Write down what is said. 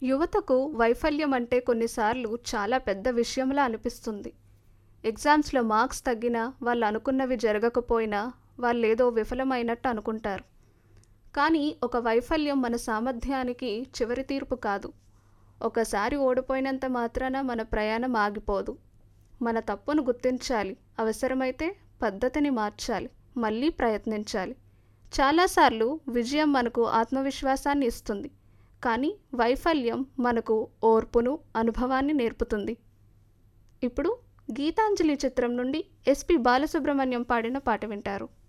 యువతకు వైఫల్యం అంటే కొన్నిసార్లు చాలా పెద్ద విషయంలా అనిపిస్తుంది ఎగ్జామ్స్లో మార్క్స్ తగ్గినా వాళ్ళు అనుకున్నవి జరగకపోయినా వాళ్ళేదో విఫలమైనట్టు అనుకుంటారు కానీ ఒక వైఫల్యం మన సామర్థ్యానికి చివరి తీర్పు కాదు ఒకసారి ఓడిపోయినంత మాత్రాన మన ప్రయాణం ఆగిపోదు మన తప్పును గుర్తించాలి అవసరమైతే పద్ధతిని మార్చాలి మళ్ళీ ప్రయత్నించాలి చాలాసార్లు విజయం మనకు ఆత్మవిశ్వాసాన్ని ఇస్తుంది కానీ వైఫల్యం మనకు ఓర్పును అనుభవాన్ని నేర్పుతుంది ఇప్పుడు గీతాంజలి చిత్రం నుండి ఎస్పి బాలసుబ్రహ్మణ్యం పాడిన పాట వింటారు